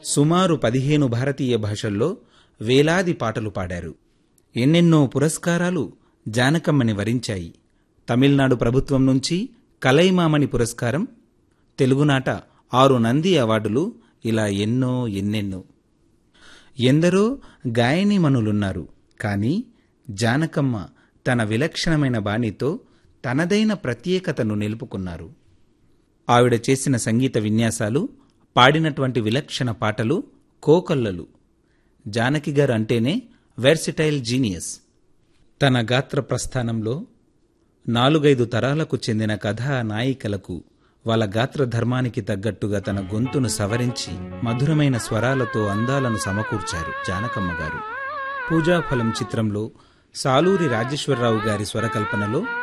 సుమారు పదిహేను భారతీయ భాషల్లో వేలాది పాటలు పాడారు ఎన్నెన్నో పురస్కారాలు జానకమ్మని వరించాయి తమిళనాడు ప్రభుత్వం నుంచి కలైమామణి పురస్కారం తెలుగునాట ఆరు నంది అవార్డులు ఇలా ఎన్నో ఎన్నెన్నో ఎందరో గాయనీమణులున్నారు కానీ జానకమ్మ తన విలక్షణమైన బాణితో తనదైన ప్రత్యేకతను నిలుపుకున్నారు ఆవిడ చేసిన సంగీత విన్యాసాలు పాడినటువంటి విలక్షణ పాటలు కోకొల్లలు జానకి గారు అంటేనే వెర్సిటైల్ జీనియస్ తన గాత్ర ప్రస్థానంలో నాలుగైదు తరాలకు చెందిన కథా నాయికలకు వాళ్ళ గాత్ర ధర్మానికి తగ్గట్టుగా తన గొంతును సవరించి మధురమైన స్వరాలతో అందాలను సమకూర్చారు జానకమ్మ గారు పూజాఫలం చిత్రంలో సాలూరి రాజేశ్వరరావు గారి స్వరకల్పనలో